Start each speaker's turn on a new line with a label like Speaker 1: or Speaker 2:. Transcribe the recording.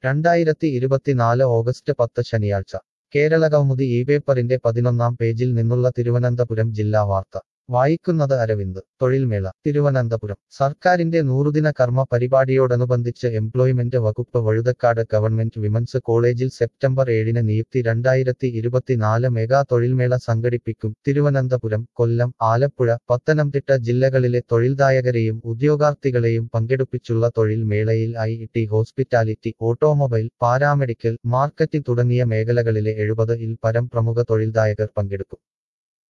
Speaker 1: രണ്ടായിരത്തി ഇരുപത്തിനാല് ഓഗസ്റ്റ് പത്ത് ശനിയാഴ്ച കേരള കൗമുദി ഈ പേപ്പറിന്റെ പതിനൊന്നാം പേജിൽ നിന്നുള്ള തിരുവനന്തപുരം ജില്ലാ വാർത്ത വായിക്കുന്നത് അരവിന്ദ് തൊഴിൽമേള തിരുവനന്തപുരം സർക്കാരിന്റെ നൂറുദിന കർമ്മ പരിപാടിയോടനുബന്ധിച്ച് എംപ്ലോയ്മെന്റ് വകുപ്പ് വഴുതക്കാട് ഗവൺമെന്റ് വിമൻസ് കോളേജിൽ സെപ്റ്റംബർ ഏഴിന് നിയുക്തി രണ്ടായിരത്തി ഇരുപത്തിനാല് മെഗാ തൊഴിൽമേള സംഘടിപ്പിക്കും തിരുവനന്തപുരം കൊല്ലം ആലപ്പുഴ പത്തനംതിട്ട ജില്ലകളിലെ തൊഴിൽദായകരെയും ഉദ്യോഗാർത്ഥികളെയും പങ്കെടുപ്പിച്ചുള്ള തൊഴിൽ മേളയിൽ I T hospitality automobile paramedical marketing തുടങ്ങിയ മേഖലകളിലെ എഴുപത് ഇൽ പരം പ്രമുഖ തൊഴിൽദായകർ പങ്കെടുക്കും